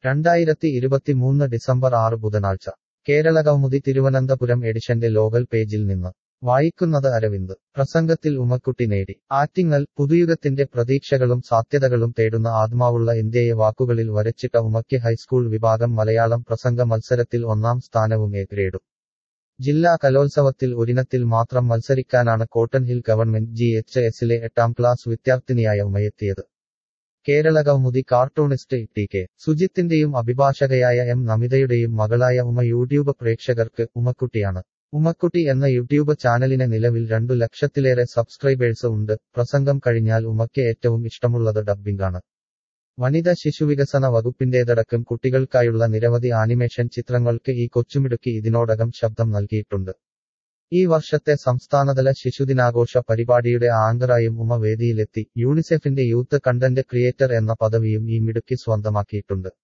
രണ്ടായിരത്തി ഇരുപത്തിമൂന്ന് ഡിസംബർ ആറ് ബുധനാഴ്ച കേരള കൗമുദി തിരുവനന്തപുരം എഡിഷന്റെ ലോകൽ പേജിൽ നിന്ന് വായിക്കുന്നത് അരവിന്ദ് പ്രസംഗത്തിൽ ഉമക്കുട്ടി നേടി ആറ്റിങ്ങൽ പുതുയുഗത്തിന്റെ പ്രതീക്ഷകളും സാധ്യതകളും തേടുന്ന ആത്മാവുള്ള ഇന്ത്യയെ വാക്കുകളിൽ വരച്ചിട്ട ഉമയ്ക്ക് ഹൈസ്കൂൾ വിഭാഗം മലയാളം പ്രസംഗ മത്സരത്തിൽ ഒന്നാം സ്ഥാനവും എ ഗ്രേഡും ജില്ലാ കലോത്സവത്തിൽ ഒരിനത്തിൽ മാത്രം മത്സരിക്കാനാണ് Cotton Hill government G H എസിലെ എട്ടാം ക്ലാസ് വിദ്യാർത്ഥിനിയായ ഉമയെത്തിയത് Kerala Kaumudi cartoonist T K സുജിത്തിന്റെയും അഭിഭാഷകയായ എം നമിതയുടെയും മകളായ ഉമ യൂട്യൂബ് പ്രേക്ഷകർക്ക് ഉമക്കുട്ടിയാണ് ഉമക്കുട്ടി എന്ന യൂട്യൂബ് ചാനലിന് നിലവിൽ രണ്ടു ലക്ഷത്തിലേറെ സബ്സ്ക്രൈബേഴ്സ് ഉണ്ട് പ്രസംഗം കഴിഞ്ഞാൽ ഉമയ്ക്ക് ഏറ്റവും ഇഷ്ടമുള്ളത് ഡബ്ബിംഗാണ് വനിത ശിശുവികസന വകുപ്പിന്റേതടക്കം കുട്ടികൾക്കായുള്ള നിരവധി ആനിമേഷൻ ചിത്രങ്ങൾക്ക് ഈ കൊച്ചുമിടുക്കി ഇതിനോടകം ശബ്ദം നൽകിയിട്ടുണ്ട് ഈ വർഷത്തെ സംസ്ഥാനതല ശിശുദിനാഘോഷ പരിപാടിയുടെ ആങ്കറായും ഉമ വേദിയിലെത്തി യൂണിസെഫിന്റെ യൂത്ത് കണ്ടന്റ് ക്രിയേറ്റർ എന്ന പദവിയും ഈ മിടുക്കി സ്വന്തമാക്കിയിട്ടുണ്ട്